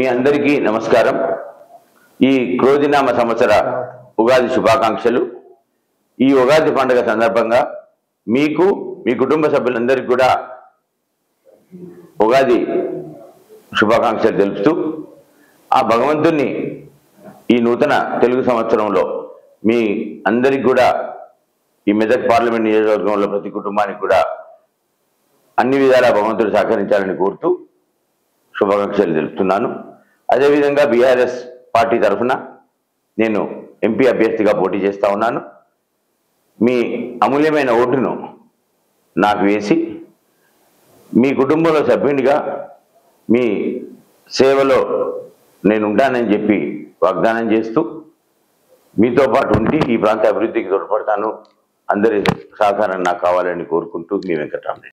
మీ అందరికీ నమస్కారం ఈ క్రోధినామ సంవత్సర ఉగాది శుభాకాంక్షలు ఈ ఉగాది పండుగ సందర్భంగా మీకు మీ కుటుంబ సభ్యులందరికీ కూడా ఉగాది శుభాకాంక్షలు తెలుపుతూ ఆ భగవంతుణ్ణి ఈ నూతన తెలుగు సంవత్సరంలో మీ అందరికి కూడా ఈ మెదక్ పార్లమెంట్ నియోజకవర్గంలో ప్రతి కుటుంబానికి కూడా అన్ని విధాలా భగవంతుడు సహకరించాలని కోరుతూ శుభాకాంక్షలు తెలుపుతున్నాను అదేవిధంగా బీఆర్ఎస్ పార్టీ తరఫున నేను ఎంపీ అభ్యర్థిగా పోటీ చేస్తా ఉన్నాను మీ అమూల్యమైన ఓటును నాకు వేసి మీ కుటుంబంలో సభ్యునిగా మీ సేవలో నేను ఉంటానని చెప్పి వాగ్దానం చేస్తూ మీతో పాటు ఉండి ఈ ప్రాంత అభివృద్ధికి తోడ్పడతాను అందరి సహకారం నాకు కావాలని కోరుకుంటూ మీ వెంకటరామరెడ్డి